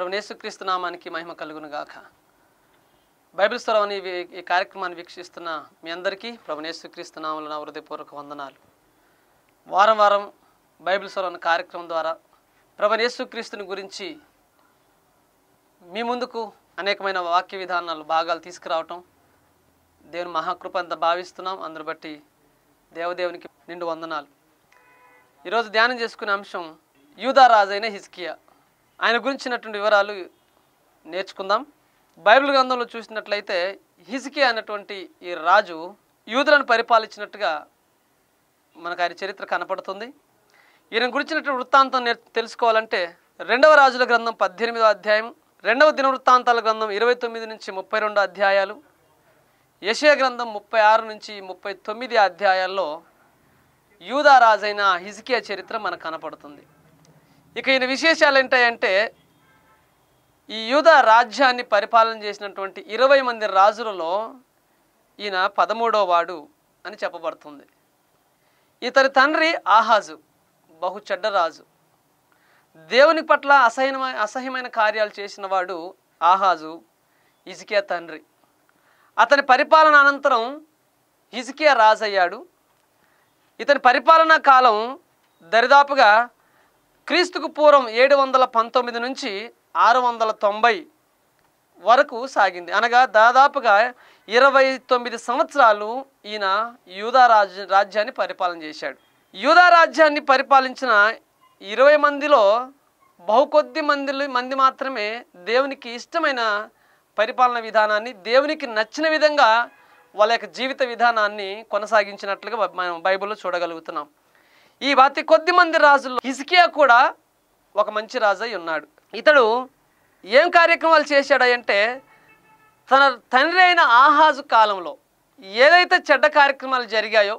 ప్రభునేసుక్రీస్తు నామానికి మహిమ కలుగును గాక బైబిల్ స్తరం అనే ఈ- ఈ కార్యక్రమాన్ని వీక్షిస్తున్న మీ అందరికీ ప్రభునేసుక్రీస్తు నామంలో నా హృదయపూర్వక వందనాలు వారం వారం బైబిల్ స్వరం అనే కార్యక్రమం ద్వారా ప్రభునేసుక్రీస్తుని గురించి మీ ముందుకు అనేకమైన వాక్య విధానాలు భాగాలు తీసుకురావటం దేవుని మహాకృప అంత భావిస్తున్నాం అందును బట్టి దేవదేవునికి నిండు వందనాలు ఈరోజు ధ్యానం చేసుకునే అంశం యూదా రాజైన హిజ్కియా ఆయన గురించినటువంటి వివరాలు నేర్చుకుందాం బైబిల్ గ్రంథంలో చూసినట్లయితే హిజ్కియా అన్నటువంటి ఈ రాజు యూదులను పరిపాలించినట్టుగా మనకు ఆయన చరిత్ర కనపడుతుంది ఈయన గురించినటువంటి వృత్తాంతం నేర్ తెలుసుకోవాలంటే రెండవ రాజుల గ్రంథం పద్దెనిమిదో అధ్యాయం రెండవ దిన వృత్తాంతాల గ్రంథం ఇరవై తొమ్మిది నుంచి ముప్పై రెండు అధ్యాయాలు యెషయా గ్రంథం ముప్పై ఆరు నుంచి ముప్పై తొమ్మిది అధ్యాయాల్లో యూదా రాజైన హిజ్కియా చరిత్ర మనకు కనపడుతుంది ఇక ఈయన విశేషాలు ఏంటంటే ఈ యూదా రాజ్యాన్ని పరిపాలన చేసినటువంటి ఇరవై మంది రాజులలో ఈయన పదమూడో వాడు అని చెప్పబడుతుంది ఇతని తండ్రి ఆహాజు బహు చెడ్డ రాజు దేవుని పట్ల అసహ్యమైన అసహ్యమైన కార్యాలు చేసిన వాడు ఆహాజు ఇజికియా తండ్రి అతని పరిపాలన అనంతరం హిజ్కియా రాజయ్యాడు ఇతని పరిపాలనా కాలం దరిదాపుగా క్రీస్తుకు పూర్వం ఏడు వందల పంతొమ్మిది నుంచి ఆరు వందల తొంభై వరకు సాగింది అనగా దాదాపుగా ఇరవై తొమ్మిది సంవత్సరాలు ఈయన యూదా రాజ్య రాజ్యాన్ని పరిపాలన చేశాడు యూదా రాజ్యాన్ని పరిపాలించిన ఇరవై మందిలో బహు కొద్ది మంది మంది మాత్రమే దేవునికి ఇష్టమైన పరిపాలన విధానాన్ని దేవునికి నచ్చిన విధంగా వాళ్ళ యొక్క జీవిత విధానాన్ని కొనసాగించినట్లుగా బ- మనం బైబిల్లో చూడగలుగుతున్నాం ఈ అతి కొద్ది మంది రాజుల్లో హిజ్కియా కూడా ఒక మంచి రాజు అయి ఉన్నాడు ఇతడు ఏం కార్యక్రమాలు చేశాడంటే తన తండ్రి అయిన ఆహాజు కాలంలో ఏదైతే చెడ్డ కార్యక్రమాలు జరిగాయో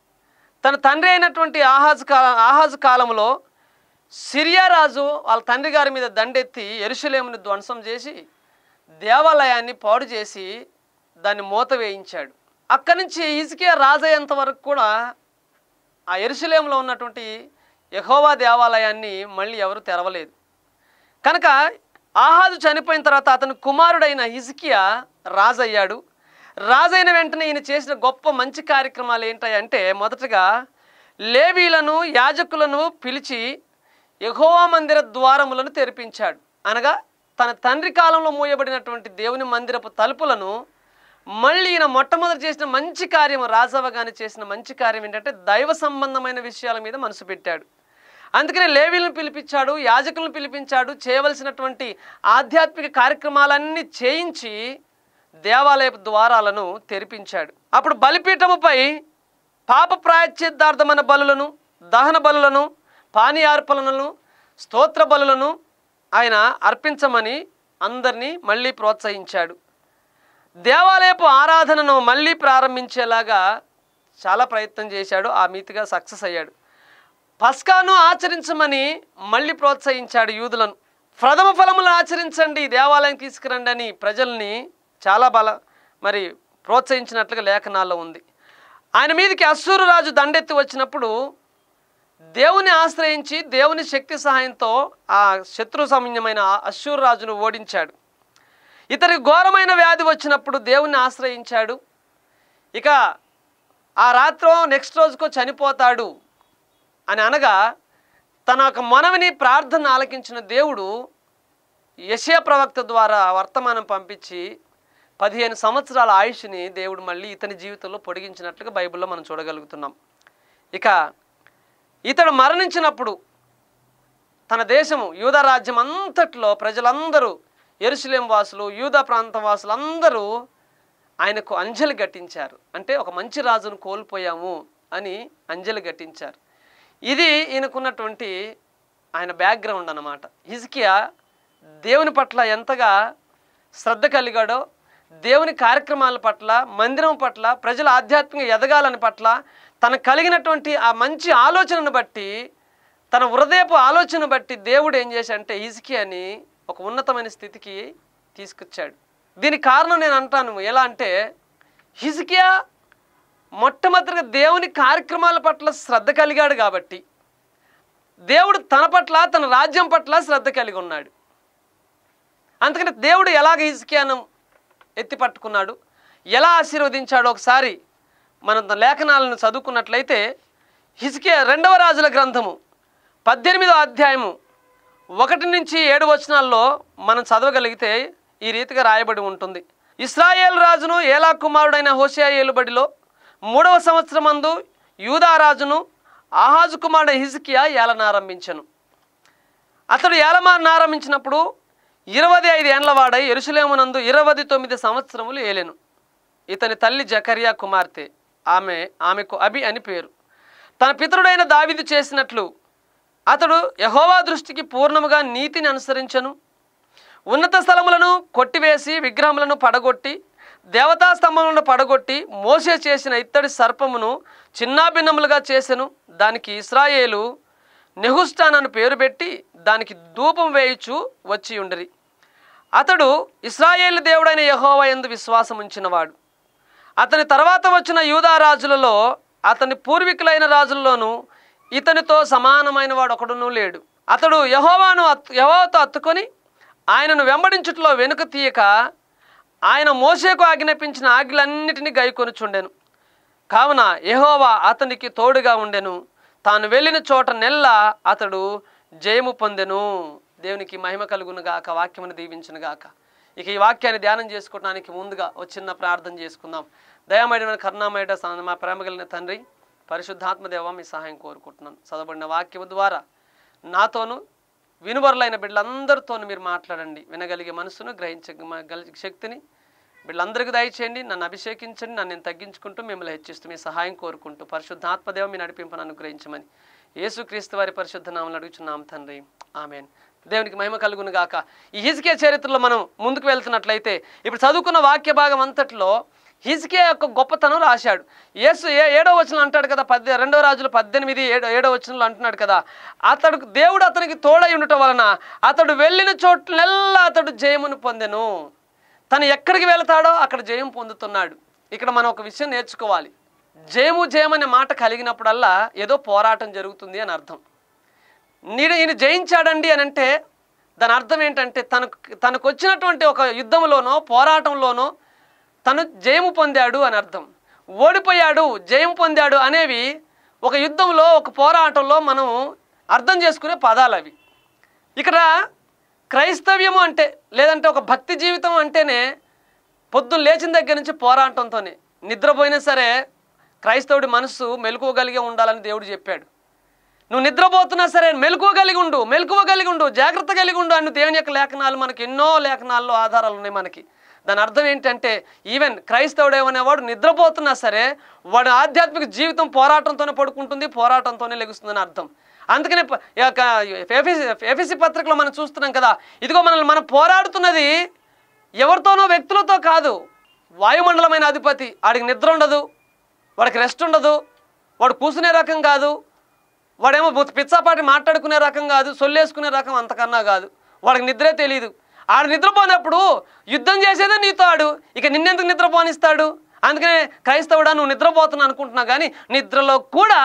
తన తండ్రి అయినటువంటి ఆహాజు కా ఆహాజు కాలంలో సిరియా రాజు వాళ్ళ తండ్రి గారి మీద దండెత్తి ఎరుషలేముని ధ్వంసం చేసి దేవాలయాన్ని పాడు చేసి దాన్ని మూత వేయించాడు అక్కడి నుంచి హిజ్కియా రాజయ్యేంత వరకు కూడా ఆ ఎరుసలేంలో ఉన్నటువంటి యెహోవా దేవాలయాన్ని మళ్ళీ ఎవరు తెరవలేదు కనుక ఆహాజు చనిపోయిన తర్వాత అతని కుమారుడైన హిజ్కియా రాజయ్యాడు రాజైన వెంటనే ఈయన చేసిన గొప్ప మంచి కార్యక్రమాలు ఏంటంటే మొదటగా లేవీలను యాజకులను పిలిచి యెహోవా మందిర ద్వారములను తెరిపించాడు అనగా తన తండ్రి కాలంలో మూయబడినటువంటి దేవుని మందిరపు తలుపులను మళ్ళీ ఈయన మొట్టమొదటి చేసిన మంచి కార్యం రాజవ్వగానే చేసిన మంచి కార్యం ఏంటంటే దైవ సంబంధమైన విషయాల మీద మనసు పెట్టాడు అందుకనే లేవీలను పిలిపించాడు యాజకులను పిలిపించాడు చేయవలసినటువంటి ఆధ్యాత్మిక కార్యక్రమాలన్నీ చేయించి దేవాలయ ద్వారాలను తెరిపించాడు అప్పుడు బలిపీఠముపై పాప ప్రాయశ్చిత్తార్థమైన బలులను దహన బలులను పానీయార్పణలను స్తోత్ర బలులను ఆయన అర్పించమని అందరినీ మళ్ళీ ప్రోత్సహించాడు దేవాలయపు ఆరాధనను మళ్ళీ ప్రారంభించేలాగా చాలా ప్రయత్నం చేశాడు ఆ మీతిగా సక్సెస్ అయ్యాడు పస్కాను ఆచరించమని మళ్ళీ ప్రోత్సహించాడు యూదులను ప్రథమ ఫలములు ఆచరించండి దేవాలయం తీసుకురండి అని ప్రజల్ని చాలా బల మరి ప్రోత్సహించినట్లుగా లేఖనాల్లో ఉంది ఆయన మీదకి అస్సూరు రాజు దండెత్తి వచ్చినప్పుడు దేవుని ఆశ్రయించి దేవుని శక్తి సహాయంతో ఆ శత్రు సమన్యమైన అశ్షూరు రాజును ఓడించాడు ఇతనికి ఘోరమైన వ్యాధి వచ్చినప్పుడు దేవుని ఆశ్రయించాడు ఇక ఆ రాత్రో నెక్స్ట్ రోజుకో చనిపోతాడు అని అనగా తన యొక్క మనవిని ప్రార్థన ఆలకించిన దేవుడు యశయ ప్రవక్త ద్వారా వర్తమానం పంపించి పదిహేను సంవత్సరాల ఆయుష్ని దేవుడు మళ్ళీ ఇతని జీవితంలో పొడిగించినట్లుగా బైబిల్లో మనం చూడగలుగుతున్నాం ఇక ఇతడు మరణించినప్పుడు తన దేశము యూదా రాజ్యం అంతట్లో ప్రజలందరూ ఎరుసలేం వాసులు యూదా ప్రాంతం వాసులు అందరూ ఆయనకు అంజలి గట్టించారు అంటే ఒక మంచి రాజును కోల్పోయాము అని అంజలి గట్టించారు ఇది ఈయనకున్నటువంటి ఆయన బ్యాక్గ్రౌండ్ అన్నమాట హిజ్కియా దేవుని పట్ల ఎంతగా శ్రద్ధ కలిగాడో దేవుని కార్యక్రమాల పట్ల మందిరం పట్ల ప్రజల ఆధ్యాత్మిక ఎదగాలని పట్ల తనకు కలిగినటువంటి ఆ మంచి ఆలోచనను బట్టి తన హృదయపు ఆలోచన బట్టి దేవుడు ఏం చేశాడంటే హిజ్కియాని ఒక ఉన్నతమైన స్థితికి తీసుకొచ్చాడు దీనికి కారణం నేను అంటాను ఎలా అంటే హిజ్కియా మొట్టమొదటిగా దేవుని కార్యక్రమాల పట్ల శ్రద్ధ కలిగాడు కాబట్టి దేవుడు తన పట్ల తన రాజ్యం పట్ల శ్రద్ధ కలిగి ఉన్నాడు అందుకని దేవుడు ఎలాగ హిజ్కియాను ఎత్తి పట్టుకున్నాడు ఎలా ఆశీర్వదించాడో ఒకసారి మనం లేఖనాలను చదువుకున్నట్లయితే హిజ్కియా రెండవ రాజుల గ్రంథము పద్దెనిమిదో అధ్యాయము ఒకటి నుంచి ఏడు వచనాల్లో మనం చదవగలిగితే ఈ రీతిగా రాయబడి ఉంటుంది ఇస్రాయేల్ రాజును ఏలా కుమారుడైన హోషియా ఏలుబడిలో మూడవ సంవత్సరమందు యూదా రాజును ఆహాజు కుమారుడు హిజ్కియా ఏలనారంభించను అతడు ఏలమారను ఆరంభించినప్పుడు ఇరవై ఐదు ఏండ్ల వాడై ఎరుసలేమునందు ఇరవై తొమ్మిది సంవత్సరములు ఏలెను ఇతని తల్లి జకరియా కుమార్తె ఆమె ఆమెకు అబి అని పేరు తన పితరుడైన దావిదు చేసినట్లు అతడు యహోవా దృష్టికి పూర్ణముగా నీతిని అనుసరించను ఉన్నత స్థలములను కొట్టివేసి విగ్రహములను పడగొట్టి దేవతా స్తంభములను పడగొట్టి మోసే చేసిన ఇత్తడి సర్పమును చిన్నాభిన్నములుగా చేసెను దానికి ఇస్రాయేలు నెహుస్టాన్ అని పేరు పెట్టి దానికి ధూపం వేయుచు వచ్చి ఉండిరి అతడు ఇస్రాయేలు దేవుడైన యెహోవా యందు విశ్వాసం ఉంచినవాడు అతని తర్వాత వచ్చిన యూదా రాజులలో అతని పూర్వీకులైన రాజుల్లోనూ ఇతనితో సమానమైన వాడు ఒకడునూ లేడు అతడు యహోవాను అత్ యహోవాతో అత్తుకొని ఆయనను వెంబడించుట్లో వెనుక తీయక ఆయన మోసేకు ఆజ్ఞాపించిన ఆజ్ఞలన్నిటినీ గైకొనుచుండెను కావున యెహోవా అతనికి తోడుగా ఉండెను తాను వెళ్ళిన చోట నెల్ల అతడు జయము పొందెను దేవునికి మహిమ కలుగును గాక వాక్యమును దీవించును గాక ఇక ఈ వాక్యాన్ని ధ్యానం చేసుకోవడానికి ముందుగా ఒక చిన్న ప్రార్థన చేసుకుందాం దయామయమైన కరుణామయట స- మా ప్రేమ కలిగిన తండ్రి పరిశుద్ధాత్మ దేవ మీ సహాయం కోరుకుంటున్నాను చదవబడిన వాక్యము ద్వారా నాతోను వినువరులైన బిడ్డలందరితోనూ మీరు మాట్లాడండి వినగలిగే మనసును గ్రహించగలిగే శక్తిని వీళ్ళందరికీ దయచేయండి నన్ను అభిషేకించండి నన్ను నేను తగ్గించుకుంటూ మిమ్మల్ని హెచ్చిస్తూ మీ సహాయం కోరుకుంటూ పరిశుద్ధాత్మదేవ మీ నడిపింపను అనుగ్రహించమని యేసుక్రీస్తు వారి పరిశుద్ధ నామలు అడుగుచున్నాం తండ్రి ఆమెన్ దేవునికి మహిమ కలుగును గాక ఈ హిజ్కే చరిత్రలో మనం ముందుకు వెళ్తున్నట్లయితే ఇప్పుడు చదువుకున్న వాక్య భాగం అంతట్లో హిజ్కే యొక్క గొప్పతనం రాశాడు యేసు ఏ ఏడో వచనం అంటాడు కదా పద్దె రెండో రాజులు పద్దెనిమిది ఏడో ఏడో వచనంలో అంటున్నాడు కదా అతడు దేవుడు అతనికి తోడై ఉండటం వలన అతడు వెళ్ళిన చోట్లెల్లా అతడు జయమును పొందెను తను ఎక్కడికి వెళతాడో అక్కడ జయం పొందుతున్నాడు ఇక్కడ మనం ఒక విషయం నేర్చుకోవాలి జయము జయం అనే మాట కలిగినప్పుడల్లా ఏదో పోరాటం జరుగుతుంది అని అర్థం నీడు ఈయన జయించాడండి అని అంటే దాని అర్థం ఏంటంటే తనకు తనకు వచ్చినటువంటి ఒక యుద్ధంలోనో పోరాటంలోనో తను జయము పొందాడు అని అర్థం ఓడిపోయాడు జయం పొందాడు అనేవి ఒక యుద్ధంలో ఒక పోరాటంలో మనం అర్థం చేసుకునే పదాలు అవి ఇక్కడ క్రైస్తవ్యము అంటే లేదంటే ఒక భక్తి జీవితం అంటేనే పొద్దున్న లేచిన దగ్గర నుంచి పోరాటంతోనే నిద్రపోయినా సరే క్రైస్తవుడి మనస్సు మెలకువగలిగే ఉండాలని దేవుడు చెప్పాడు నువ్వు నిద్రపోతున్నా సరే మెలకువగలిగి ఉండు మెలకువగలిగి ఉండు జాగ్రత్త కలిగి ఉండు అని దేవుని యొక్క లేఖనాలు మనకి ఎన్నో లేఖనాల్లో ఆధారాలు ఉన్నాయి మనకి దాని అర్థం ఏంటంటే ఈవెన్ క్రైస్తవుడు ఏమనేవాడు నిద్రపోతున్నా సరే వాడు ఆధ్యాత్మిక జీవితం పోరాటంతోనే పడుకుంటుంది పోరాటంతోనే లెగుస్తుందని అర్థం అందుకనే ప- ఈ యొక్క ఎఫీసీ ఎఫీసీ పత్రికలో మనం చూస్తున్నాం కదా ఇదిగో మనల్ని మనం పోరాడుతున్నది ఎవరితోనో వ్యక్తులతో కాదు వాయుమండలమైన అధిపతి వాడికి నిద్ర ఉండదు వాడికి రెస్ట్ ఉండదు వాడు కూసునే రకం కాదు వాడేమో బుత్ పిచ్చాపాటి మాట్లాడుకునే రకం కాదు సొల్లేసుకునే రకం అంతకన్నా కాదు వాడికి నిద్రే తెలియదు ఆడు నిద్రపోనప్పుడు యుద్ధం చేసేదే నీతో ఆడు ఇక నిన్నెందుకు నిద్రపోనిస్తాడు అందుకనే క్రైస్తవుడా నువ్వు నిద్రపోతున్నా అనుకుంటున్నావు కానీ నిద్రలో కూడా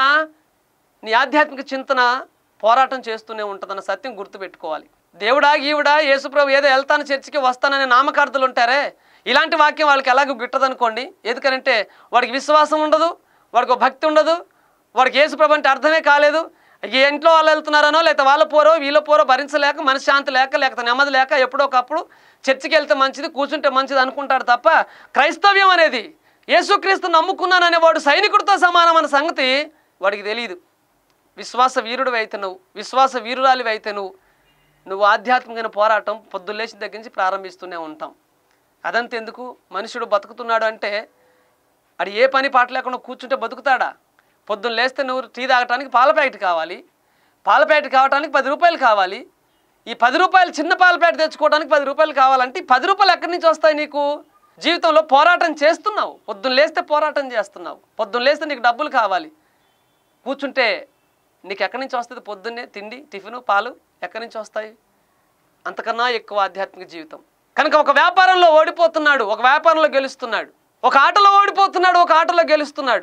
నీ ఆధ్యాత్మిక చింతన పోరాటం చేస్తూనే ఉంటుందన్న సత్యం గుర్తుపెట్టుకోవాలి దేవుడా గీవుడా యేసుప్రభు ఏదో వెళ్తాను చర్చికి వస్తాననే నామకార్థులు ఉంటారే ఇలాంటి వాక్యం వాళ్ళకి ఎలాగో గిట్టదనుకోండి ఎందుకనంటే వాడికి విశ్వాసం ఉండదు వాడికి ఒక భక్తి ఉండదు వాడికి యేసుప్రభు అంటే అర్థమే కాలేదు ఈ ఇంట్లో వాళ్ళు వెళ్తున్నారనో లేకపోతే వాళ్ళ పోరో వీళ్ళ పోరో భరించలేక మనశ్శాంతి లేక లేకపోతే నెమ్మది లేక ఎప్పుడో ఒకప్పుడు చర్చికి వెళ్తే మంచిది కూర్చుంటే మంచిది అనుకుంటాడు తప్ప క్రైస్తవ్యం అనేది యేసుక్రీస్తు నమ్ముకున్నాననే వాడు సైనికుడితో సమానం అన్న సంగతి వాడికి తెలియదు విశ్వాస వీరుడు అయితే నువ్వు విశ్వాస వీరురాలివి అయితే నువ్వు నువ్వు ఆధ్యాత్మికమైన పోరాటం పొద్దులేసి దగ్గర నుంచి ప్రారంభిస్తూనే ఉంటాం అదంతెందుకు మనుషుడు బతుకుతున్నాడు అంటే అది ఏ పని పాట లేకుండా కూర్చుంటే బతుకుతాడా పొద్దున్న లేస్తే నువ్వు టీ తాగటానికి పాల ప్యాకెట్ కావాలి పాల ప్యాకెట్ కావటానికి పది రూపాయలు కావాలి ఈ పది రూపాయలు చిన్న పాల ప్యాకెట్ తెచ్చుకోవడానికి పది రూపాయలు కావాలంటే ఈ పది రూపాయలు ఎక్కడి నుంచి వస్తాయి నీకు జీవితంలో పోరాటం చేస్తున్నావు పొద్దున్న లేస్తే పోరాటం చేస్తున్నావు పొద్దున్న లేస్తే నీకు డబ్బులు కావాలి కూర్చుంటే నీకు ఎక్కడి నుంచి వస్తుంది పొద్దున్నే తిండి టిఫిను పాలు ఎక్కడి నుంచి వస్తాయి అంతకన్నా ఎక్కువ ఆధ్యాత్మిక జీవితం కనుక ఒక వ్యాపారంలో ఓడిపోతున్నాడు ఒక వ్యాపారంలో గెలుస్తున్నాడు ఒక ఆటలో ఓడిపోతున్నాడు ఒక ఆటలో గెలుస్తున్నాడు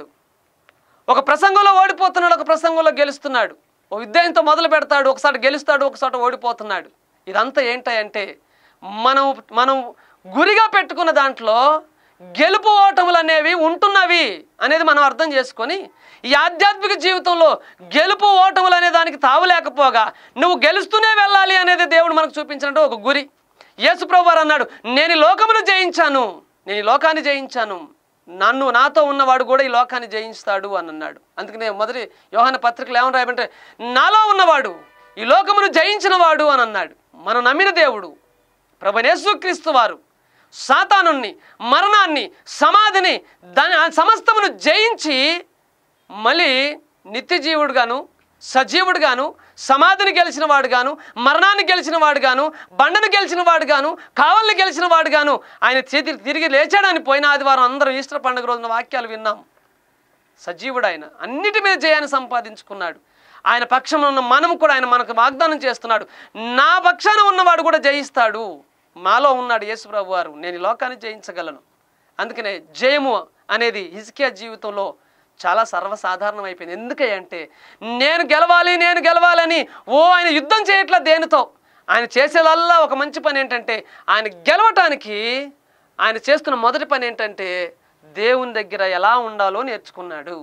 ఒక ప్రసంగంలో ఓడిపోతున్నాడు ఒక ప్రసంగంలో గెలుస్తున్నాడు ఒక విద్యాయంతో మొదలు పెడతాడు ఒకసారి గెలుస్తాడు ఒకసారి ఓడిపోతున్నాడు ఇదంతా ఏంటంటే మనం మనం గురిగా పెట్టుకున్న దాంట్లో గెలుపు ఓటములు అనేవి ఉంటున్నవి అనేది మనం అర్థం చేసుకొని ఈ ఆధ్యాత్మిక జీవితంలో గెలుపు ఓటములు అనే దానికి తావులేకపోగా నువ్వు గెలుస్తూనే వెళ్ళాలి అనేది దేవుడు మనకు చూపించినట్టు ఒక గురి యేసుప్రభు వారు అన్నాడు నేను ఈ లోకమును జయించాను నేను ఈ లోకాన్ని జయించాను నన్ను నాతో ఉన్నవాడు కూడా ఈ లోకాన్ని జయిస్తాడు అని అన్నాడు అందుకనే మొదటి యోహాన పత్రికలు ఏమని రాయమంటే నాలో ఉన్నవాడు ఈ లోకమును జయించిన వాడు అని అన్నాడు మనం నమ్మిన దేవుడు ప్రభనేశ్వక్రీస్తు వారు సాతానుణ్ణి మరణాన్ని సమాధిని దాని ఆ సమస్తమును జయించి మళ్ళీ నిత్యజీవుడుగాను సజీవుడుగాను సమాధిని గెలిచిన వాడుగాను మరణాన్ని గెలిచిన వాడుగాను బండను గెలిచిన వాడుగాను కావల్ని గెలిచిన వాడుగాను ఆయన చేతి తిరిగి లేచాడని పోయిన ఆదివారం అందరం ఈస్టర్ పండుగ రోజున వాక్యాలు విన్నాం సజీవుడు ఆయన అన్నిటి మీద జయాన్ని సంపాదించుకున్నాడు ఆయన పక్షంలో ఉన్న మనం కూడా ఆయన మనకు వాగ్దానం చేస్తున్నాడు నా పక్షాన ఉన్నవాడు కూడా జయిస్తాడు మాలో ఉన్నాడు యేసుప్రభు వారు నేను ఈ లోకాన్ని జయించగలను అందుకనే జయము అనేది హిజ్కియా జీవితంలో చాలా సర్వసాధారణం అయిపోయింది ఎందుకంటే నేను గెలవాలి నేను గెలవాలని ఓ ఆయన యుద్ధం చేయట్లా దేనితో ఆయన చేసేదల్లా ఒక మంచి పని ఏంటంటే ఆయన గెలవటానికి ఆయన చేస్తున్న మొదటి పని ఏంటంటే దేవుని దగ్గర ఎలా ఉండాలో నేర్చుకున్నాడు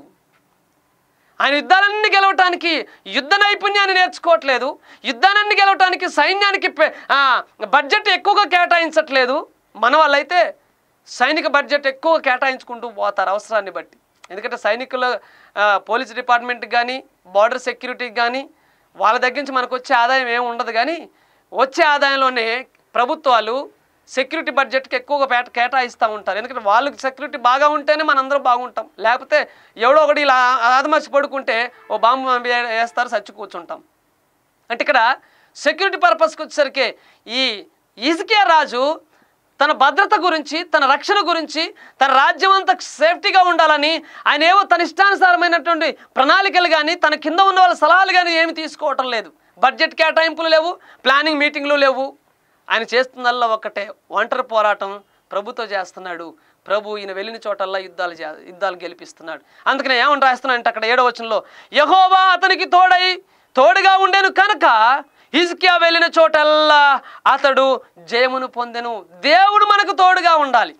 ఆయన యుద్ధాలన్నీ గెలవటానికి యుద్ధ నైపుణ్యాన్ని నేర్చుకోవట్లేదు యుద్ధాలన్నీ గెలవటానికి సైన్యానికి పె- ఆ, బడ్జెట్ ఎక్కువగా కేటాయించట్లేదు మన వాళ్ళైతే సైనిక బడ్జెట్ ఎక్కువ కేటాయించుకుంటూ పోతారు అవసరాన్ని బట్టి ఎందుకంటే సైనికుల ఆ, పోలీస్ డిపార్ట్మెంట్కి కానీ బార్డర్ సెక్యూరిటీకి కానీ వాళ్ళ దగ్గర నుంచి మనకు వచ్చే ఆదాయం ఏమి ఉండదు కానీ వచ్చే ఆదాయంలోనే ప్రభుత్వాలు సెక్యూరిటీ బడ్జెట్కి ఎక్కువగా పేట కేటాయిస్తూ ఉంటారు ఎందుకంటే వాళ్ళకి సెక్యూరిటీ బాగా ఉంటేనే మనందరం బాగుంటాం లేకపోతే ఎవడో ఒకటి ఇలా ఆదమర్చి పడుకుంటే ఓ బాంబు పంపి వేస్తారు చచ్చి కూర్చుంటాం అంటే ఇక్కడ సెక్యూరిటీ పర్పస్కి వచ్చేసరికి ఈ ఈజికియా రాజు తన భద్రత గురించి తన రక్షణ గురించి తన రాజ్యం అంతా సేఫ్టీగా ఉండాలని ఆయన ఏవో తన ఇష్టానుసారమైనటువంటి ప్రణాళికలు కానీ తన కింద ఉన్న వాళ్ళ సలహాలు కానీ ఏమి తీసుకోవటం లేదు బడ్జెట్ కేటాయింపులు లేవు ప్లానింగ్ మీటింగ్లు లేవు ఆయన చేస్తున్నల్లా ఒక్కటే ఒంటరి పోరాటం ప్రభుతో చేస్తున్నాడు ప్రభు ఈయన వెళ్ళిన చోటల్లా యుద్ధాలు చే యుద్ధాలు గెలిపిస్తున్నాడు అందుకనే ఏమని రాస్తున్నాడంటే అక్కడ ఏడో వచనంలో యహోవా అతనికి తోడై తోడుగా ఉండెను కనుక హిజ్కియా వెళ్ళిన చోటల్లా అతడు జయమును పొందెను దేవుడు మనకు తోడుగా ఉండాలి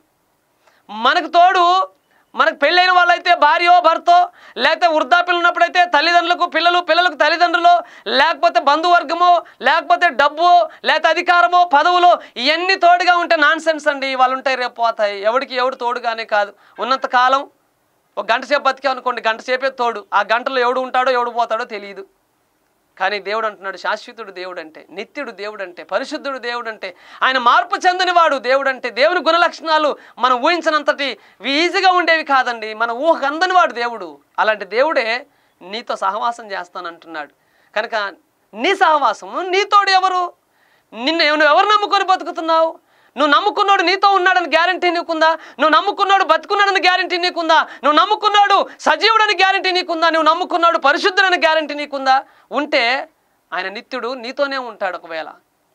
మనకు తోడు మనకు పెళ్ళైన వాళ్ళైతే భార్యో భర్తో లేకపోతే వృద్ధాప్యులు ఉన్నప్పుడైతే తల్లిదండ్రులకు పిల్లలు పిల్లలకు తల్లిదండ్రులు లేకపోతే బంధువర్గమో లేకపోతే డబ్బు లేకపోతే అధికారమో పదవులో ఇవన్నీ తోడుగా ఉంటే నాన్ సెన్స్ అండి వాళ్ళు ఉంటాయి రేపు పోతాయి ఎవడికి ఎవడు తోడుగానే కాదు ఉన్నంత కాలం ఒక గంట సేపు బతికే అనుకోండి గంట సేపే తోడు ఆ గంటలో ఎవడు ఉంటాడో ఎవడు పోతాడో తెలియదు కానీ దేవుడు అంటున్నాడు శాశ్వతుడు దేవుడు అంటే నిత్యుడు దేవుడు అంటే పరిశుద్ధుడు దేవుడు అంటే ఆయన మార్పు చెందనివాడు దేవుడు అంటే దేవుని గుణ లక్షణాలు మనం ఊహించినంతటి ఇవి ఈజీగా ఉండేవి కాదండి మన ఊహకు అందనివాడు దేవుడు అలాంటి దేవుడే నీతో సహవాసం చేస్తానంటున్నాడు కనుక నీ సహవాసము నీతోడు ఎవరు నిన్ను నువ్వు ఎవరు నమ్ముకొని బతుకుతున్నావు నువ్వు నమ్ముకున్నాడు నీతో ఉన్నాడని గ్యారంటీ నీకుందా నువ్వు నమ్ముకున్నాడు బతుకున్నాడని గ్యారంటీ నీకుందా నువ్వు నమ్ముకున్నాడు సజీవుడని గ్యారంటీ నీకుందా నువ్వు నమ్ముకున్నాడు పరిశుద్ధుడని గ్యారంటీ నీకుందా ఉంటే ఆయన నిత్యుడు నీతోనే ఉంటాడు ఒకవేళ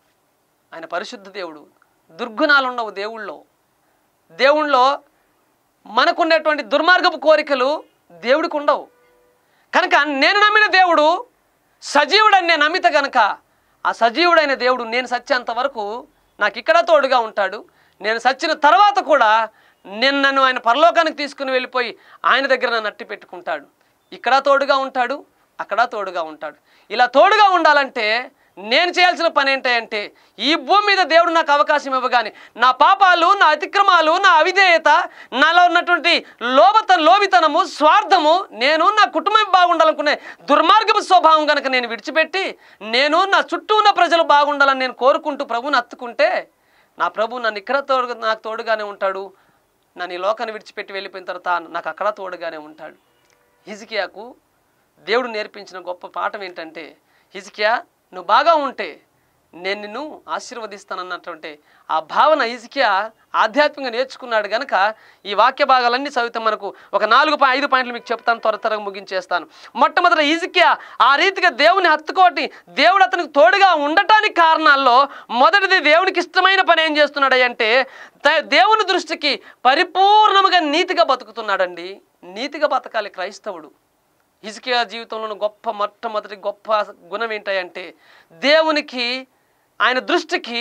ఆయన పరిశుద్ధ దేవుడు దుర్గుణాలు ఉండవు దేవుళ్ళో దేవుళ్ళో మనకుండేటువంటి దుర్మార్గపు కోరికలు దేవుడికి ఉండవు కనుక నేను నమ్మిన దేవుడు సజీవుడని నేను నమ్మితే కనుక ఆ సజీవుడైన దేవుడు నేను సత్యంత వరకు నాకు ఇక్కడ తోడుగా ఉంటాడు నేను సచ్చిన తర్వాత కూడా నేను నన్ను ఆయన పరలోకానికి తీసుకుని వెళ్ళిపోయి ఆయన దగ్గర నన్ను అట్టి పెట్టుకుంటాడు ఇక్కడ తోడుగా ఉంటాడు అక్కడ తోడుగా ఉంటాడు ఇలా తోడుగా ఉండాలంటే నేను చేయాల్సిన పని ఏంటంటే ఈ భూమి మీద దేవుడు నాకు అవకాశం ఇవ్వగానే నా పాపాలు నా అతిక్రమాలు నా అవిధేయత నాలో ఉన్నటువంటి లోభత లోభితనము స్వార్థము నేను నా కుటుంబం బాగుండాలనుకునే దుర్మార్గపు స్వభావం కనుక నేను విడిచిపెట్టి నేను నా చుట్టూ ఉన్న ప్రజలు బాగుండాలని నేను కోరుకుంటూ ప్రభుని అత్తుకుంటే నా ప్రభు నన్ను ఇక్కడ తోడు నాకు తోడుగానే ఉంటాడు నన్ను ఈ లోకాన్ని విడిచిపెట్టి వెళ్ళిపోయిన తర్వాత నాకు అక్కడ తోడుగానే ఉంటాడు హిజికియాకు దేవుడు నేర్పించిన గొప్ప పాఠం ఏంటంటే హిజికియా నువ్వు బాగా ఉంటే నేను నిన్ను ఆశీర్వదిస్తానన్నటువంటి ఆ భావన హిజికియా ఆధ్యాత్మికంగా నేర్చుకున్నాడు గనక ఈ వాక్య భాగాలన్నీ చదివితే మనకు ఒక నాలుగు పా- ఐదు పాయింట్లు మీకు చెప్తాను త్వర త్వరగా ముగించేస్తాను మొట్టమొదటి హిజికియా ఆ రీతిగా దేవుని హత్తుకోటి దేవుడు అతనికి తోడుగా ఉండటానికి కారణాల్లో మొదటిది దేవునికి ఇష్టమైన పని ఏం చేస్తున్నాడు అంటే త- దేవుని దృష్టికి పరిపూర్ణముగా నీతిగా బతుకుతున్నాడండి నీతిగా బతకాలి క్రైస్తవుడు హిజ్కియా జీవితంలో గొప్ప మొట్టమొదటి గొప్ప గుణం ఏంటంటే దేవునికి ఆయన దృష్టికి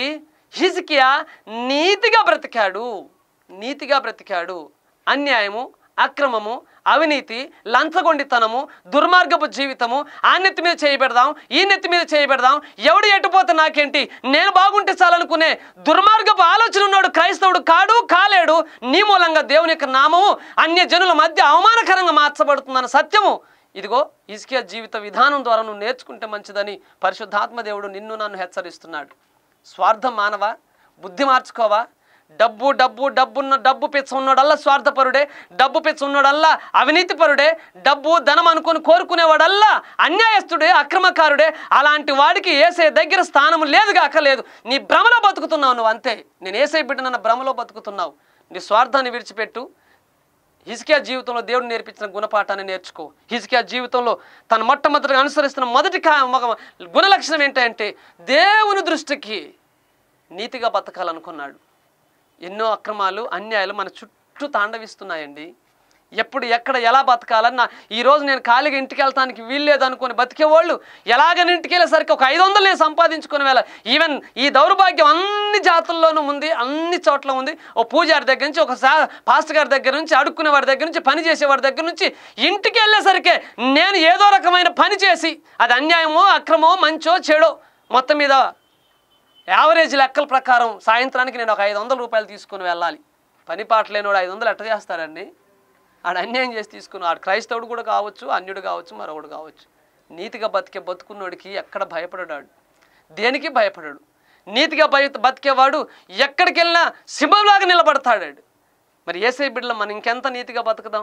హిజ్కియా నీతిగా బ్రతికాడు నీతిగా బ్రతికాడు అన్యాయము అక్రమము అవినీతి లంచగొండితనము దుర్మార్గపు జీవితము ఆ నెత్తి మీద చేయబెడదాం ఈ నెత్తి మీద చేయబెడదాం ఎవడు ఎటుపోతే నాకేంటి నేను బాగుంటే చాలనుకునే దుర్మార్గపు ఆలోచన ఉన్నాడు క్రైస్తవుడు కాడు కాలేడు నీ మూలంగా దేవుని యొక్క నామము అన్య జనుల మధ్య అవమానకరంగా మార్చబడుతుందన్న సత్యము ఇదిగో ఇసుకే జీవిత విధానం ద్వారా నువ్వు నేర్చుకుంటే మంచిదని పరిశుద్ధాత్మ దేవుడు నిన్ను నన్ను హెచ్చరిస్తున్నాడు స్వార్థం మానవ బుద్ధి మార్చుకోవా డబ్బు డబ్బు డబ్బున్న డబ్బు పిచ్చ ఉన్నాడల్లా స్వార్థపరుడే డబ్బు పిచ్చ ఉన్నాడల్లా అవినీతిపరుడే డబ్బు ధనం అనుకొని కోరుకునేవాడల్లా అన్యాయస్తుడే అక్రమకారుడే అలాంటి వాడికి ఏసే దగ్గర స్థానం లేదు కాక లేదు నీ భ్రమలో బతుకుతున్నావు నువ్వు అంతే నేను ఏసే బిడ్డనన్న భ్రమలో బతుకుతున్నావు నీ స్వార్థాన్ని విడిచిపెట్టు హిజ్కియా జీవితంలో దేవుడు నేర్పించిన గుణపాఠాన్ని నేర్చుకో హిజ్కియా జీవితంలో తన మొట్టమొదటిగా అనుసరిస్తున్న మొదటి కా ఒక గుణలక్షణం ఏంటంటే దేవుని దృష్టికి నీతిగా బతకాలనుకున్నాడు ఎన్నో అక్రమాలు అన్యాయాలు మన చుట్టూ తాండవిస్తున్నాయండి ఎప్పుడు ఎక్కడ ఎలా బతకాలన్నా ఈరోజు నేను ఖాళీగా ఇంటికి వెళ్తానికి వీల్లేదు అనుకొని బతికేవాళ్ళు ఎలాగని ఇంటికి వెళ్ళేసరికి ఒక ఐదు వందలు నేను సంపాదించుకునే వేళ ఈవెన్ ఈ దౌర్భాగ్యం అన్ని జాతుల్లోనూ ఉంది అన్ని చోట్ల ఉంది ఓ పూజారి దగ్గర నుంచి ఒక సా పాస్టర్ గారి దగ్గర నుంచి అడుక్కునే వాడి దగ్గర నుంచి పని చేసేవాడి దగ్గర నుంచి ఇంటికి వెళ్ళేసరికి నేను ఏదో రకమైన పని చేసి అది అన్యాయమో అక్రమో మంచో చెడో మొత్తం మీద యావరేజ్ లెక్కల ప్రకారం సాయంత్రానికి నేను ఒక ఐదు వందల రూపాయలు తీసుకుని వెళ్ళాలి పని పాట లేనివాడు ఐదు వందలు ఎట్ట చేస్తాడండి ఆడు అన్యాయం చేసి తీసుకుని ఆడు క్రైస్తవుడు కూడా కావచ్చు అన్యుడు కావచ్చు మరొకడు కావచ్చు నీతిగా బతికే బతుకున్నోడికి ఎక్కడ భయపడడాడు దేనికి భయపడాడు నీతిగా భయ బతికేవాడు ఎక్కడికి వెళ్ళినా సింహంలాగా నిలబడతాడాడు మరి ఏసై బిడ్డలు మనం ఇంకెంత నీతిగా బతుకుదాం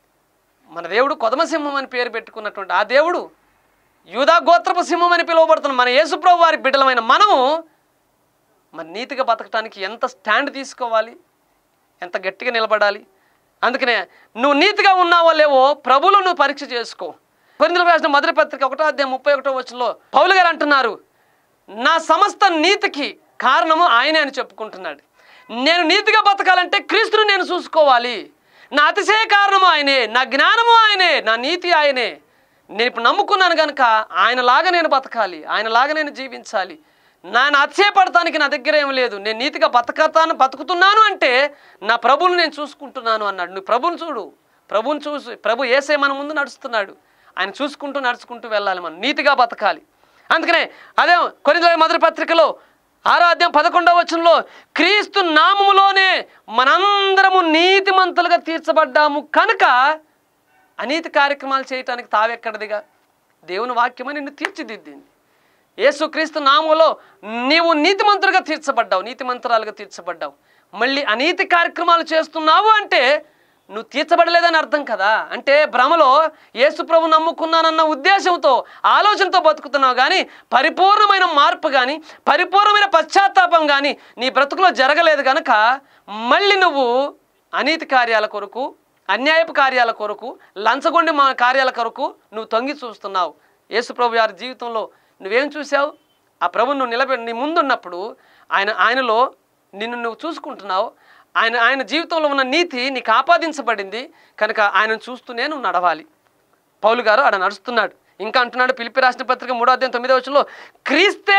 మన దేవుడు కొదమ సింహం అని పేరు పెట్టుకున్నటువంటి ఆ దేవుడు యూదా గోత్రపు సింహం అని పిలువబడుతున్న మన యేసుప్రభు వారి బిడ్డలమైన మనము మరి నీతిగా బతకటానికి ఎంత స్టాండ్ తీసుకోవాలి ఎంత గట్టిగా నిలబడాలి అందుకనే నువ్వు నీతిగా ఉన్నావో లేవో ప్రభులో నువ్వు పరీక్ష చేసుకో కొరిందులకు రాసిన మొదటి పత్రిక ఒకటో అధ్యాయం ముప్పై ఒకటో వచ్చంలో పౌలు గారు అంటున్నారు నా సమస్త నీతికి కారణము ఆయనే అని చెప్పుకుంటున్నాడు నేను నీతిగా బతకాలంటే క్రీస్తుని నేను చూసుకోవాలి నా అతిశయ కారణము ఆయనే నా జ్ఞానము ఆయనే నా నీతి ఆయనే నేను ఇప్పుడు నమ్ముకున్నాను కనుక ఆయనలాగా నేను బతకాలి ఆయనలాగా నేను జీవించాలి నేను అతిశయపడటానికి నా దగ్గర ఏం లేదు నేను నీతిగా బతకతాను బతుకుతున్నాను అంటే నా ప్రభువుని నేను చూసుకుంటున్నాను అన్నాడు నువ్వు ప్రభుని చూడు ప్రభుని చూసి ప్రభు ఏసే మన ముందు నడుస్తున్నాడు ఆయన చూసుకుంటూ నడుచుకుంటూ వెళ్ళాలి మనం నీతిగా బతకాలి అందుకనే అదే కొన్ని మొదటి పత్రికలో ఆరో అధ్యాయం పదకొండవ వచనంలో క్రీస్తు నామములోనే మనందరము నీతిమంతులుగా తీర్చబడ్డాము కనుక అనీతి కార్యక్రమాలు చేయటానికి తావెక్కడదిగా దేవుని వాక్యమని నిన్ను తీర్చిదిద్దింది యేసుక్రీస్తు నామంలో నీవు నీతిమంతులుగా తీర్చబడ్డావు నీతిమంతురాలుగా తీర్చబడ్డావు మళ్ళీ అనీతి కార్యక్రమాలు చేస్తున్నావు అంటే నువ్వు తీర్చబడలేదని అర్థం కదా అంటే భ్రమలో యేసుప్రభు నమ్ముకున్నానన్న ఉద్దేశంతో ఆలోచనతో బతుకుతున్నావు కానీ పరిపూర్ణమైన మార్పు కానీ పరిపూర్ణమైన పశ్చాత్తాపం కానీ నీ బ్రతుకులో జరగలేదు కనుక మళ్ళీ నువ్వు అనీతి కార్యాల కొరకు అన్యాయపు కార్యాల కొరకు లంచగొండి మా కార్యాల కొరకు నువ్వు తొంగి చూస్తున్నావు యేసుప్రభు గారి జీవితంలో నువ్వేం చూసావు ఆ ప్రభు నువ్వు నిలబె నీ ముందున్నప్పుడు ఆయన ఆయనలో నిన్ను నువ్వు చూసుకుంటున్నావు ఆయన ఆయన జీవితంలో ఉన్న నీతి నీకు ఆపాదించబడింది కనుక ఆయనను చూస్తూనే నువ్వు నడవాలి పౌలు గారు ఆడ నడుస్తున్నాడు ఇంకా అంటున్నాడు పిలిపి రాసిన పత్రిక మూడో అధ్యాయం తొమ్మిదో వచ్చంలో క్రీస్తే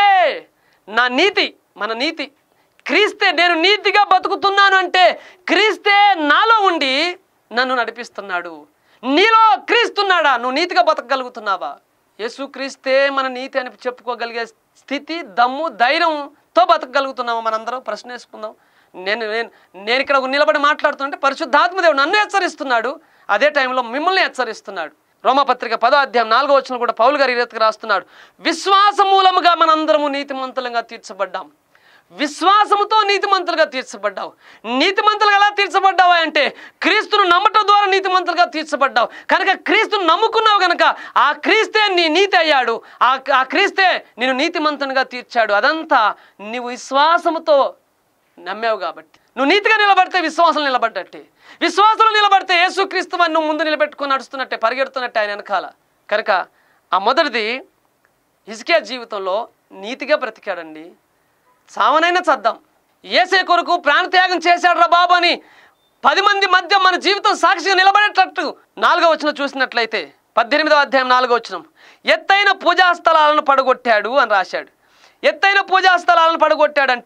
నా నీతి మన నీతి క్రీస్తే నేను నీతిగా బతుకుతున్నాను అంటే క్రీస్తే నాలో ఉండి నన్ను నడిపిస్తున్నాడు నీలో క్రీస్తున్నాడా నువ్వు నీతిగా బతకగలుగుతున్నావా యేసు క్రీస్తే మన నీతి అని చెప్పుకోగలిగే స్థితి దమ్ము ధైర్యంతో బతకగలుగుతున్నామా మనందరం ప్రశ్న వేసుకుందాం నేను నేను నేను ఇక్కడ నిలబడి మాట్లాడుతుంటే పరిశుద్ధాత్మదేవుడు నన్ను హెచ్చరిస్తున్నాడు అదే టైంలో మిమ్మల్ని హెచ్చరిస్తున్నాడు రోమపత్రిక పదో అధ్యాయం నాలుగో వచ్చిన కూడా పౌలు గారి రీతికి రాస్తున్నాడు విశ్వాస మూలముగా మనందరము నీతిమంతులంగా తీర్చబడ్డాం విశ్వాసముతో నీతిమంతులుగా తీర్చబడ్డావు నీతిమంతులుగా ఎలా తీర్చబడ్డావా అంటే క్రీస్తును నమ్మటం ద్వారా నీతిమంతులుగా తీర్చబడ్డావు కనుక క్రీస్తును నమ్ముకున్నావు కనుక ఆ క్రీస్తే నీ నీతి అయ్యాడు ఆ ఆ క్రీస్తే నేను నీతిమంతునిగా తీర్చాడు అదంతా నీవు విశ్వాసముతో నమ్మావు కాబట్టి నువ్వు నీతిగా నిలబడితే విశ్వాసం నిలబడ్డట్టే విశ్వాసంలో నిలబడితే యేసుక్రీస్తు అని నువ్వు ముందు నిలబెట్టుకొని నడుస్తున్నట్టే పరిగెడుతున్నట్టే ఆయన వెనకాల కనుక ఆ మొదటిది హిజ్కియా జీవితంలో నీతిగా బ్రతికాడండి చావనైనా చద్దాం ఏసే కొరకు ప్రాణత్యాగం చేశాడు రా బాబు అని పది మంది మధ్య మన జీవితం సాక్షిగా నిలబడేటట్టు నాలుగో వచనం చూసినట్లయితే పద్దెనిమిదవ అధ్యాయం నాలుగో వచనం ఎత్తైన పూజా స్థలాలను పడగొట్టాడు అని రాశాడు ఎత్తైన పూజా స్థలాలను పడగొట్టాడంటే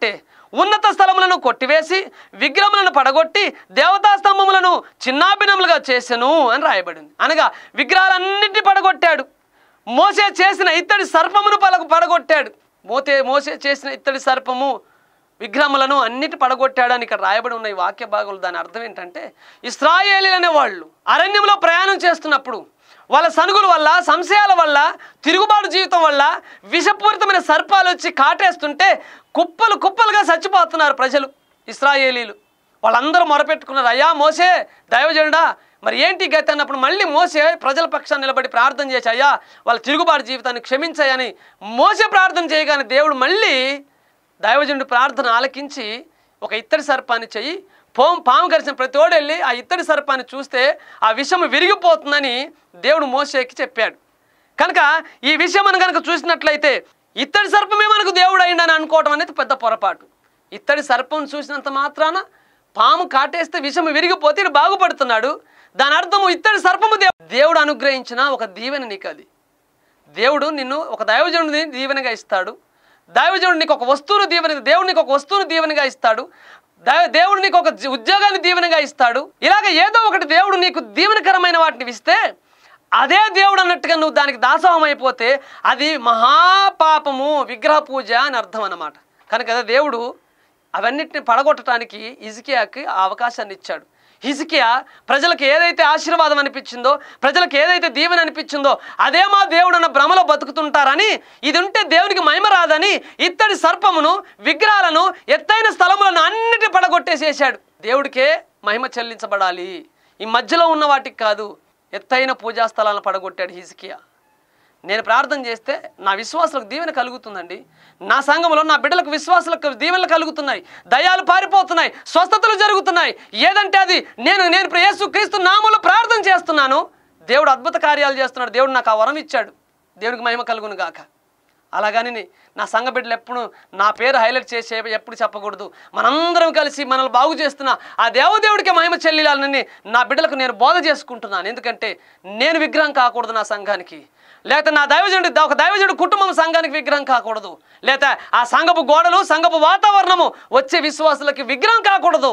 ఉన్నత స్థలములను కొట్టివేసి విగ్రహములను పడగొట్టి దేవతా స్తంభములను చిన్నాభిన్నములుగా చేసెను అని రాయబడింది అనగా విగ్రహాలన్నింటినీ పడగొట్టాడు మోసే చేసిన ఇత్తడి సర్పమును పలకు పడగొట్టాడు మోతే మోసే చేసిన ఇత్తడి సర్పము విగ్రహములను అన్నిటి పడగొట్టాడని ఇక్కడ రాయబడి ఉన్న ఈ వాక్య భాగంలో దాని అర్థం ఏంటంటే ఇస్రాయేలీలు అనే వాళ్ళు అరణ్యంలో ప్రయాణం చేస్తున్నప్పుడు వాళ్ళ సనుగుల వల్ల సంశయాల వల్ల తిరుగుబాటు జీవితం వల్ల విషపూరితమైన సర్పాలు వచ్చి కాటేస్తుంటే కుప్పలు కుప్పలుగా చచ్చిపోతున్నారు ప్రజలు ఇస్రాయేలీలు వాళ్ళందరూ మొరపెట్టుకున్నారు అయ్యా మోసే దైవజనుడా మరి ఏంటి గతి అన్నప్పుడు మళ్ళీ మోసే ప్రజల పక్షాన్ని నిలబడి ప్రార్థన చేసి అయ్యా వాళ్ళ తిరుగుబాటు జీవితాన్ని క్షమించాయని మోసే ప్రార్థన చేయగానే దేవుడు మళ్ళీ దైవజనుడి ప్రార్థన ఆలకించి ఒక ఇత్తడి సర్పాన్ని చెయ్యి పోం పాము కరిచిన ప్రతి ఓడు వెళ్ళి ఆ ఇత్తడి సర్పాన్ని చూస్తే ఆ విషయం విరిగిపోతుందని దేవుడు మోసేకి చెప్పాడు కనుక ఈ విషయం మనం కనుక చూసినట్లయితే ఇత్తడి సర్పమే మనకు దేవుడు అయిందని అనుకోవడం అనేది పెద్ద పొరపాటు ఇత్తడి సర్పం చూసినంత మాత్రాన పాము కాటేస్తే విషం విరిగిపోతే ఈడు బాగుపడుతున్నాడు దాని అర్థము ఇత్తడి సర్పము దేవు- దేవుడు అనుగ్రహించిన ఒక దీవెన నీకు అది దేవుడు నిన్ను ఒక దైవజనుడిని దీవెనగా ఇస్తాడు దైవజనుడు నీకు ఒక వస్తువును దీవెన దేవుడు నీకు ఒక వస్తువును దీవెనగా ఇస్తాడు దైవ దేవుడు నీకు ఒక జీ- ఉద్యోగాన్ని దీవెనగా ఇస్తాడు ఇలాగ ఏదో ఒకటి దేవుడు నీకు దీవెనకరమైన వాటిని ఇస్తే అదే దేవుడు అన్నట్టుగా నువ్వు దానికి దాసోహం అయిపోతే అది మహాపాపము విగ్రహ పూజ అని అర్థం అన్నమాట కనుక అదే దేవుడు అవన్నిటిని పడగొట్టడానికి ఇజికియాకి ఆ అవకాశాన్ని ఇచ్చాడు హిజికియా ప్రజలకు ఏదైతే ఆశీర్వాదం అనిపించిందో ప్రజలకు ఏదైతే దీవెన అనిపించిందో అదే మా దేవుడు అన్న భ్రమలో బతుకుతుంటారని ఇది ఉంటే దేవునికి మహిమ రాదని ఇత్తడి సర్పమును విగ్రహాలను ఎత్తైన స్థలములను అన్నిటి పడగొట్టేసేసాడు దేవుడికే మహిమ చెల్లించబడాలి ఈ మధ్యలో ఉన్న వాటికి కాదు ఎత్తైన పూజా స్థలాలను పడగొట్టాడు హిజికియా నేను ప్రార్థన చేస్తే నా విశ్వాసులకు దీవెన కలుగుతుందండి నా సంఘంలో నా బిడ్డలకు విశ్వాసులకు దీవెనలు కలుగుతున్నాయి దయాలు పారిపోతున్నాయి స్వస్థతలు జరుగుతున్నాయి ఏదంటే అది నేను నేను ఇప్పుడు యేసు క్రీస్తు నామంలో ప్రార్థన చేస్తున్నాను దేవుడు అద్భుత కార్యాలు చేస్తున్నాడు దేవుడు నాకు ఆ వరం ఇచ్చాడు దేవునికి మహిమ కలుగును గాక అలాగని ని- నా సంఘ బిడ్డలు ఎప్పుడు నా పేరు హైలైట్ చేసి ఎప్పుడు చెప్పకూడదు మనందరం కలిసి మనల్ని బాగు చేస్తున్న ఆ దేవదేవుడికి మహిమ చెల్లియాలని నా బిడ్డలకు నేను బోధ చేసుకుంటున్నాను ఎందుకంటే నేను విగ్రహం కాకూడదు నా సంఘానికి లేకపోతే నా దైవజనుడి ఒక దైవజనుడి కుటుంబం సంఘానికి విగ్రహం కాకూడదు లేకపోతే ఆ సంఘపు గోడలు సంఘపు వాతావరణము వచ్చే విశ్వాసులకి విగ్రహం కాకూడదు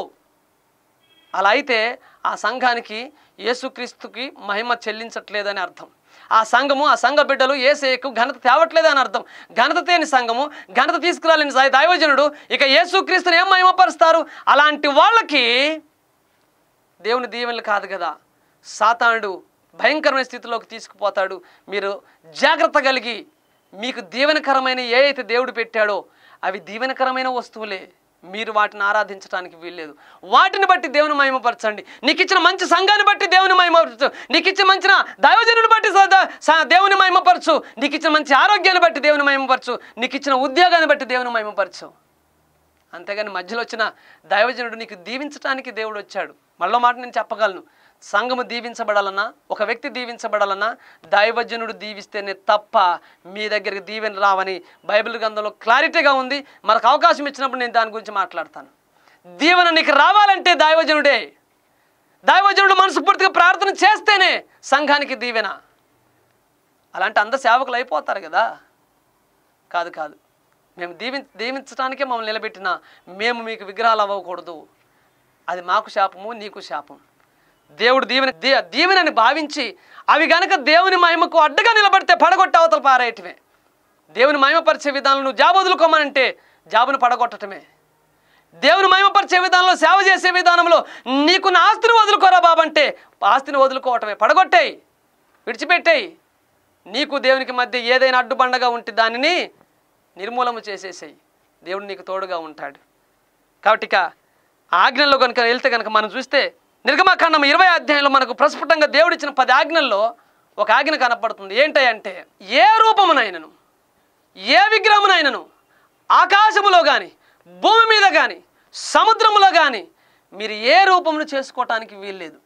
అలా అయితే ఆ సంఘానికి యేసుక్రీస్తుకి మహిమ చెల్లించట్లేదని అర్థం ఆ సంఘము ఆ సంఘ బిడ్డలు ఏసేకు ఘనత తేవట్లేదని అర్థం ఘనత తేని సంఘము ఘనత తీసుకురాలేని దై- దైవజనుడు ఇక యేసుక్రీస్తుని ఏం మహిమపరుస్తారు అలాంటి వాళ్ళకి దేవుని దీవెనలు కాదు కదా సాతానుడు భయంకరమైన స్థితిలోకి తీసుకుపోతాడు మీరు జాగ్రత్త కలిగి మీకు దీవెనకరమైన ఏ అయితే దేవుడు పెట్టాడో అవి దీవెనకరమైన వస్తువులే మీరు వాటిని ఆరాధించడానికి వీల్లేదు వాటిని బట్టి దేవుని మహిమపరచండి నీకు ఇచ్చిన మంచి సంఘాన్ని బట్టి దేవుని మహిమపరచు నీకు ఇచ్చిన మంచిన దైవజనుని బట్టి సదా- స- దేవుని మహిమపరచు నీకు ఇచ్చిన మంచి ఆరోగ్యాన్ని బట్టి దేవుని మహిమపరచు నీకు ఇచ్చిన ఉద్యోగాన్ని బట్టి దేవుని మహిమపరచు అంతేగాని మధ్యలో వచ్చిన దైవజనుడు నీకు దీవించడానికి దేవుడు వచ్చాడు మళ్ళీ మాట నేను చెప్పగలను సంఘము దీవించబడాలన్నా ఒక వ్యక్తి దీవించబడాలన్నా దైవజనుడు దీవిస్తేనే తప్ప మీ దగ్గరికి దీవెన రావని బైబిల్ గ్రంథంలో క్లారిటీగా ఉంది మనకు అవకాశం ఇచ్చినప్పుడు నేను దాని గురించి మాట్లాడతాను దీవెన నీకు రావాలంటే దైవజనుడే దైవజనుడు మనస్ఫూర్తిగా ప్రార్థన చేస్తేనే సంఘానికి దీవెన అలాంటి అంత సేవకులు అయిపోతారు కదా కాదు కాదు మేము దీవి దీవించడానికే మమ్మల్ని నిలబెట్టిన మేము మీకు విగ్రహాలు అవ్వకూడదు అది మాకు శాపము నీకు శాపం దేవుడు దీవెన దీ దీవెనని భావించి అవి గనక దేవుని మహిమకు అడ్డగా నిలబడితే పడగొట్టే అవతల పారేయటమే దేవుని మహిమపరిచే విధానంలో నువ్వు జాబు వదులుకోమనంటే జాబును పడగొట్టటమే దేవుని మహిమపరిచే విధానంలో సేవ చేసే విధానంలో నీకు నా ఆస్తిని వదులుకోరా బాబంటే ఆస్తిని వదులుకోవటమే పడగొట్టేయి విడిచిపెట్టేయి నీకు దేవునికి మధ్య ఏదైనా అడ్డుబండగా ఉంటే దానిని నిర్మూలన చేసేసేయి దేవుడు నీకు తోడుగా ఉంటాడు కాబట్టి ఇక ఆజ్ఞల్లో కనుక వెళ్తే కనుక మనం చూస్తే నిర్గమాకాండం ఇరవై అధ్యాయంలో మనకు ప్రస్ఫుటంగా దేవుడు ఇచ్చిన పది ఆజ్ఞల్లో ఒక ఆజ్ఞ కనపడుతుంది ఏంటంటే ఏ రూపమునైనను ఏ విగ్రహమునైనను ఆకాశములో కానీ భూమి మీద కానీ సముద్రములో కానీ మీరు ఏ రూపమును చేసుకోవటానికి వీల్లేదు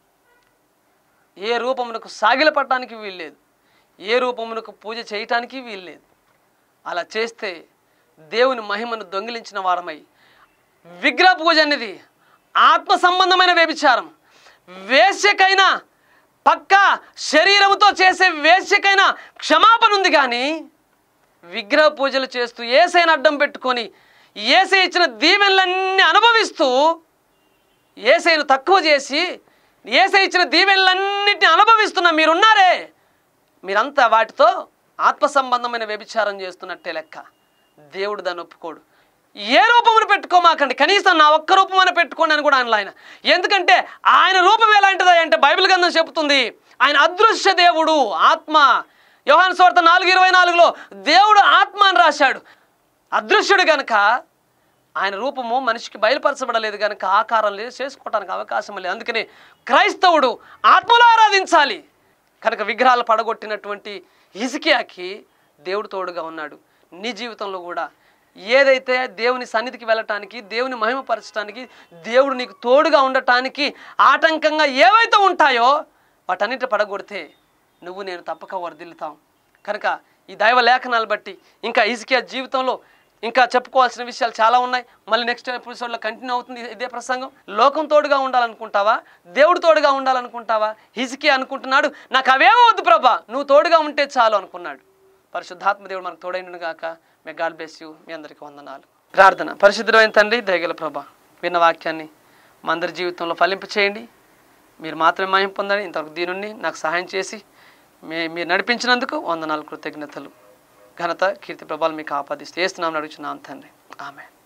ఏ రూపమునకు సాగిలపడటానికి వీల్లేదు ఏ రూపమునకు పూజ చేయటానికి వీల్లేదు అలా చేస్తే దేవుని మహిమను దొంగిలించిన వారమై విగ్రహ పూజ అనేది ఆత్మ సంబంధమైన వ్యభిచారం వేశ్యకైనా పక్క శరీరముతో చేసే వేశ్యకైనా క్షమాపణ ఉంది కానీ విగ్రహ పూజలు చేస్తూ ఏసైనా అడ్డం పెట్టుకొని ఏసై ఇచ్చిన దీవెనలన్నీ అనుభవిస్తూ ఏసైను తక్కువ చేసి ఏసై ఇచ్చిన దీవెనలన్నిటిని అనుభవిస్తున్న మీరున్నారే మీరంతా వాటితో ఆత్మ సంబంధమైన వ్యభిచారం చేస్తున్నట్టే లెక్క దేవుడు దాన్ని ఒప్పుకోడు ఏ రూపమును పెట్టుకోమాకండి కనీసం నా ఒక్క రూపమైన పెట్టుకోండి అని కూడా అనలే ఆయన ఎందుకంటే ఆయన రూపం ఎలాంటిది అంటే బైబిల్ గ్రంథం చెబుతుంది ఆయన అదృశ్య దేవుడు ఆత్మ యోహాను స్వార్థ నాలుగు ఇరవై నాలుగులో దేవుడు ఆత్మ అని రాశాడు అదృశ్యుడు గనక ఆయన రూపము మనిషికి బయలుపరచబడలేదు కనుక ఆకారం లేదు చేసుకోవడానికి అవకాశం లేదు అందుకని క్రైస్తవుడు ఆత్మలో ఆరాధించాలి కనుక విగ్రహాలు పడగొట్టినటువంటి హిజికియాకి దేవుడు తోడుగా ఉన్నాడు నీ జీవితంలో కూడా ఏదైతే దేవుని సన్నిధికి వెళ్ళటానికి దేవుని మహిమపరచడానికి దేవుడు నీకు తోడుగా ఉండటానికి ఆటంకంగా ఏవైతే ఉంటాయో వాటన్నిటి పడగొడితే నువ్వు నేను తప్పక వర్ధిల్లుతాం కనుక ఈ దైవ లేఖనాలు బట్టి ఇంకా ఇసుకియా జీవితంలో ఇంకా చెప్పుకోవాల్సిన విషయాలు చాలా ఉన్నాయి మళ్ళీ నెక్స్ట్ ఎపిసోడ్లో కంటిన్యూ అవుతుంది ఇదే ప్రసంగం లోకం తోడుగా ఉండాలనుకుంటావా దేవుడు తోడుగా ఉండాలనుకుంటావా హిజికి అనుకుంటున్నాడు నాకు అవేమో వద్దు ప్రభా నువ్వు తోడుగా ఉంటే చాలు అనుకున్నాడు పరిశుద్ధాత్మ దేవుడు మనకు తోడైండును గాక మే గాడ్ బ్లెస్ యూ మీ అందరికీ వందనాలు ప్రార్థన పరిశుద్ధమైన తండ్రి దయగల ప్రభా విన్న వాక్యాన్ని మా అందరి జీవితంలో ఫలింప చేయండి మీరు మాత్రమే మహిం పొందండి ఇంతవరకు దీనుణ్ణి నాకు సహాయం చేసి మీ మీరు నడిపించినందుకు వందనాలు కృతజ్ఞతలు ఘనత కీర్తి ప్రభావం మీకు ఆపాదిస్తూ వేస్తున్నామని అడుగుతున్నాను తండ్రి ఆమె